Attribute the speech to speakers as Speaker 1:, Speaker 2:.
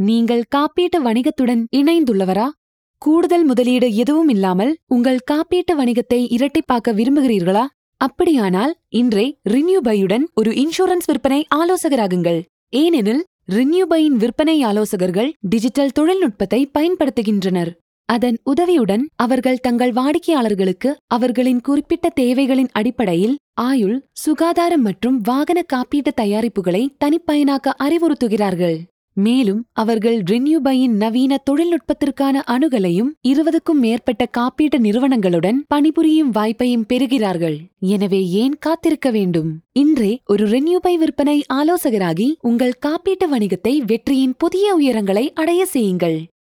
Speaker 1: நீங்கள் காப்பீட்டு வணிகத்துடன் இணைந்துள்ளவரா கூடுதல் முதலீடு எதுவும் இல்லாமல் உங்கள் காப்பீட்டு வணிகத்தை இரட்டிப்பாக்க விரும்புகிறீர்களா அப்படியானால் இன்றே ரினியூபையுடன் ஒரு இன்சூரன்ஸ் விற்பனை ஆலோசகராகுங்கள் ஏனெனில் ரினியூபையின் விற்பனை ஆலோசகர்கள் டிஜிட்டல் தொழில்நுட்பத்தை பயன்படுத்துகின்றனர் அதன் உதவியுடன் அவர்கள் தங்கள் வாடிக்கையாளர்களுக்கு அவர்களின் குறிப்பிட்ட தேவைகளின் அடிப்படையில் ஆயுள் சுகாதாரம் மற்றும் வாகன காப்பீட்டு தயாரிப்புகளை தனிப்பயனாக்க அறிவுறுத்துகிறார்கள் மேலும் அவர்கள் ரினியூபையின் நவீன தொழில்நுட்பத்திற்கான அணுகலையும் இருபதுக்கும் மேற்பட்ட காப்பீட்டு நிறுவனங்களுடன் பணிபுரியும் வாய்ப்பையும் பெறுகிறார்கள் எனவே ஏன் காத்திருக்க வேண்டும் இன்றே ஒரு ரினியூபை விற்பனை ஆலோசகராகி உங்கள் காப்பீட்டு வணிகத்தை வெற்றியின் புதிய உயரங்களை அடைய செய்யுங்கள்